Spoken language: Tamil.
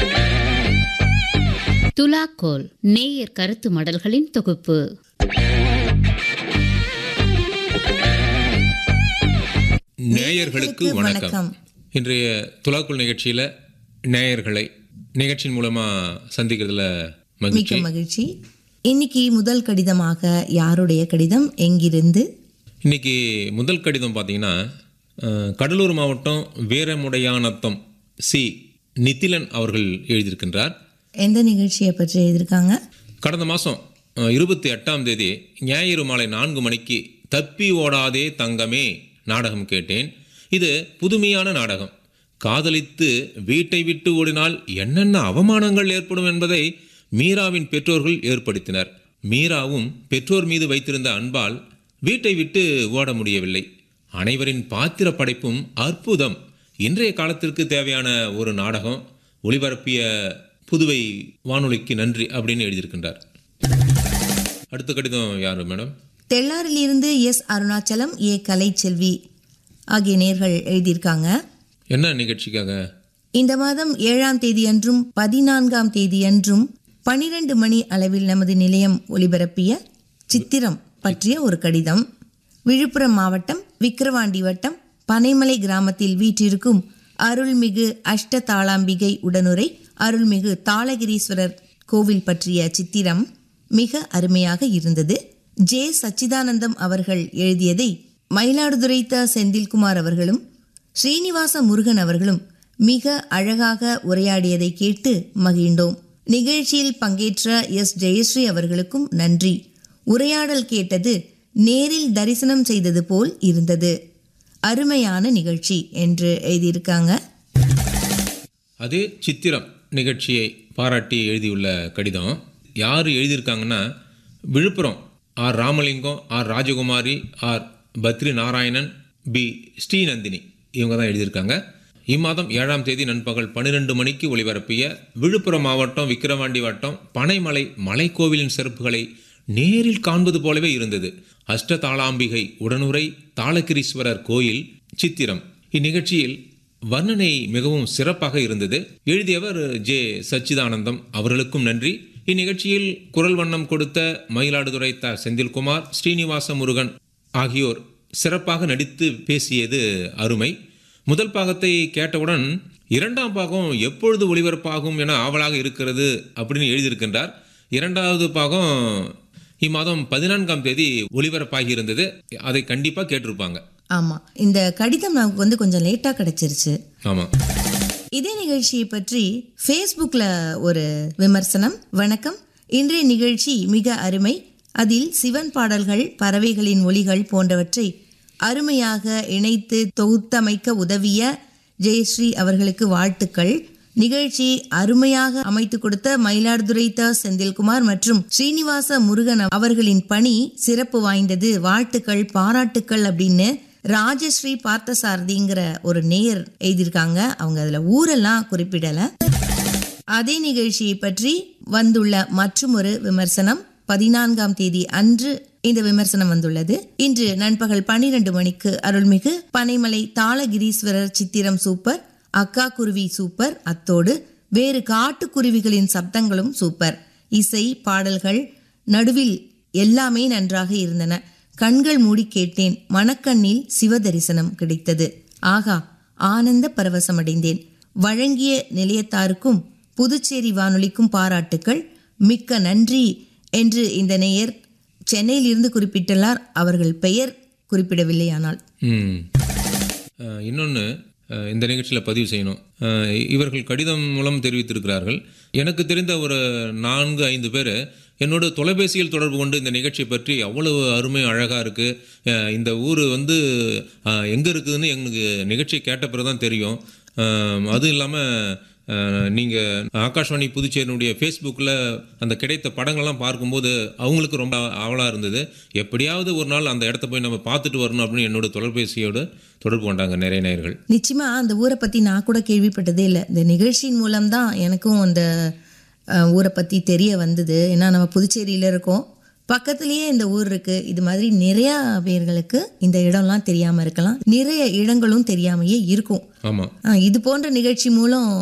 துலாக்கோல் நேயர் கருத்து மடல்களின் தொகுப்பு நேயர்களுக்கு வணக்கம் இன்றைய துலாக்குள் நிகழ்ச்சியில் நேயர்களை நிகழ்ச்சியின் மூலமாக சந்திக்கிறதுல மகிழ்ச்சி மிக்க மகிழ்ச்சி இன்னைக்கு முதல் கடிதமாக யாருடைய கடிதம் எங்கிருந்து இன்னைக்கு முதல் கடிதம் பார்த்தீங்கன்னா அஹ், கடலூர் மாவட்டம் வீரமுடையானத்தம் சி நித்திலன் அவர்கள் எழுதியிருக்கின்றார் எந்த நிகழ்ச்சியை பற்றி எழுதியிருக்காங்க கடந்த மாதம் இருபத்தி எட்டாம் தேதி ஞாயிறு மாலை நான்கு மணிக்கு தப்பி ஓடாதே தங்கமே நாடகம் கேட்டேன் இது புதுமையான நாடகம் காதலித்து வீட்டை விட்டு ஓடினால் என்னென்ன அவமானங்கள் ஏற்படும் என்பதை மீராவின் பெற்றோர்கள் ஏற்படுத்தினர் மீராவும் பெற்றோர் மீது வைத்திருந்த அன்பால் வீட்டை விட்டு ஓட முடியவில்லை அனைவரின் பாத்திர படைப்பும் அற்புதம் இன்றைய காலத்திற்கு தேவையான ஒரு நாடகம் ஒளிபரப்பிய புதுவை வானொலிக்கு நன்றி அப்படின்னு எழுதியிருக்கின்றார் அடுத்த கடிதம் யாரு மேடம் தெள்ளாரிலிருந்து எஸ் அருணாச்சலம் ஏ கலைச்செல்வி ஆகிய நேர்கள் எழுதியிருக்காங்க என்ன நிகழ்ச்சிக்காக இந்த மாதம் ஏழாம் தேதியன்றும் பதினான்காம் தேதியன்றும் பனிரெண்டு மணி அளவில் நமது நிலையம் ஒலிபரப்பிய சித்திரம் பற்றிய ஒரு கடிதம் விழுப்புரம் மாவட்டம் விக்கிரவாண்டி வட்டம் பனைமலை கிராமத்தில் வீற்றிருக்கும் அருள்மிகு அஷ்டதாளாம்பிகை உடனுரை அருள்மிகு தாளகிரீஸ்வரர் கோவில் பற்றிய சித்திரம் மிக அருமையாக இருந்தது ஜே சச்சிதானந்தம் அவர்கள் எழுதியதை மயிலாடுதுறை த செந்தில்குமார் அவர்களும் ஸ்ரீனிவாச முருகன் அவர்களும் மிக அழகாக உரையாடியதை கேட்டு மகிழ்ந்தோம் நிகழ்ச்சியில் பங்கேற்ற எஸ் ஜெயஸ்ரீ அவர்களுக்கும் நன்றி உரையாடல் கேட்டது நேரில் தரிசனம் செய்தது போல் இருந்தது அருமையான நிகழ்ச்சி என்று எழுதியிருக்காங்க அதே சித்திரம் நிகழ்ச்சியை பாராட்டி எழுதியுள்ள கடிதம் யார் எழுதியிருக்காங்கன்னா Villupuram R Ramalingam R Rajakumari R Badri Narayanan P Srinandhini இவங்க தான் எழுதியிருக்காங்க இம்மாதம் ஏழாம் தேதி நண்பகல் பன்னிரெண்டு மணிக்கு ஒளிபரப்பிய விழுப்புரம் மாவட்டம் விக்கிரவாண்டி வட்டம் பனைமலை மலைக்கோவிலின் சிறப்புகளை நேரில் காண்பது போலவே இருந்தது அஷ்டதாளாம்பிகை உடனுரை தாளகிரீஸ்வரர் கோயில் சித்திரம் இந்நிகழ்ச்சியில் வர்ணனை மிகவும் சிறப்பாக இருந்தது எழுதியவர் ஜே சச்சிதானந்தம் அவர்களுக்கும் நன்றி இந்நிகழ்ச்சியில் குரல் வண்ணம் கொடுத்த மயிலாடுதுறை த செந்தில்குமார் ஸ்ரீனிவாச முருகன் ஆகியோர் சிறப்பாக நடித்து பேசியது அருமை முதல் பாகத்தை கேட்டவுடன் இரண்டாம் பாகம் எப்பொழுது ஒளிபரப்பாகும் என ஆவலாக இருக்கிறது அப்படின்னு எழுதியிருக்கின்றார் இரண்டாவது பாகம் இம்மாதம் பதினான்காம் தேதி ஒளிபரப்பாகி இருந்தது அதை கண்டிப்பாக கேட்டிருப்பாங்க ஆமா இந்த கடிதம் நமக்கு வந்து கொஞ்சம் லேட்டா கிடைச்சிருச்சு ஆமாம் இதே நிகழ்ச்சியை பற்றி ஃபேஸ்புக்கில் ஒரு விமர்சனம் வணக்கம் இன்றைய நிகழ்ச்சி மிக அருமை அதில் சிவன் பாடல்கள் பறவைகளின் ஒலிகள் போன்றவற்றை அருமையாக இணைத்து தொகுத்தமைக்க உதவிய ஜெயஸ்ரீ அவர்களுக்கு வாழ்த்துக்கள் நிகழ்ச்சி அருமையாக அமைத்து கொடுத்த மயிலாடுதுறை த செந்தில்குமார் மற்றும் ஸ்ரீனிவாச முருகன் அவர்களின் பணி சிறப்பு வாய்ந்தது வாழ்த்துக்கள் பாராட்டுக்கள் அப்படின்னு ராஜஸ்ரீ பார்த்தசாரதிங்கிற ஒரு நேயர் எழுதியிருக்காங்க அவங்க அதுல ஊரெல்லாம் குறிப்பிடல அதே நிகழ்ச்சியை பற்றி வந்துள்ள மற்றுமொரு விமர்சனம் பதினான்காம் தேதி அன்று இந்த விமர்சனம் வந்துள்ளது இன்று நண்பகல் பன்னிரண்டு மணிக்கு அருள்மிகு பனைமலை தாளகிரீஸ்வரர் சித்திரம் சூப்பர் அக்கா குருவி சூப்பர் அத்தோடு வேறு காட்டுக்குருவிகளின் சப்தங்களும் சூப்பர் இசை பாடல்கள் நடுவில் எல்லாமே நன்றாக இருந்தன கண்கள் மூடி கேட்டேன் மணக்கண்ணில் சிவ தரிசனம் கிடைத்தது ஆகா ஆனந்த பரவசமடைந்தேன் வழங்கிய நிலையத்தாருக்கும் புதுச்சேரி வானொலிக்கும் பாராட்டுக்கள் மிக்க நன்றி என்று இந்த நேயர் சென்னையில் இருந்து குறிப்பிட்டுள்ளார் அவர்கள் பெயர் குறிப்பிடவில்லை ஆனால் ம் இன்னொன்று இந்த நிகழ்ச்சியில் பதிவு செய்யணும் அஹ், இவர்கள் கடிதம் மூலம் தெரிவித்திருக்கிறார்கள் எனக்கு தெரிந்த ஒரு நான்கு ஐந்து பேர் என்னோட தொலைபேசியில் தொடர்பு கொண்டு இந்த நிகழ்ச்சியை பற்றி அவ்வளவு அருமை அழகாக இருக்குது இந்த ஊர் வந்து எங்கே இருக்குதுன்னு எங்களுக்கு நிகழ்ச்சியை கேட்ட பிறகு தான் தெரியும் அஹ், அதுவும் இல்லாமல் நீங்கள் ஆகாஷ்வாணி புதுச்சேரியினுடைய ஃபேஸ்புக்கில் அந்த கிடைத்த படங்கள்லாம் பார்க்கும்போது அவங்களுக்கு ரொம்ப ஆவலாக இருந்தது எப்படியாவது ஒரு நாள் அந்த இடத்த போய் நம்ம பார்த்துட்டு வரணும் அப்படின்னு என்னோட தொலைபேசியோடு தொடர்பு கொண்டாங்க நிறைய நேயர்கள் நிச்சயமா அந்த ஊரை பத்தி நான் கூட கேள்விப்பட்டதே இல்லை இந்த நிகழ்ச்சியின் மூலம்தான் எனக்கும் அந்த அஹ், ஊரை பத்தி தெரிய வந்தது ஏன்னா நம்ம புதுச்சேரியில இருக்கோம் பக்கத்திலேயே இந்த ஊர் இருக்கு இது மாதிரி நிறைய பேர்களுக்கு இந்த இடம்லாம் தெரியாம இருக்கலாம் நிறைய இடங்களும் தெரியாமையே இருக்கும் ஆமாம் அஹ், இது போன்ற நிகழ்ச்சி மூலம்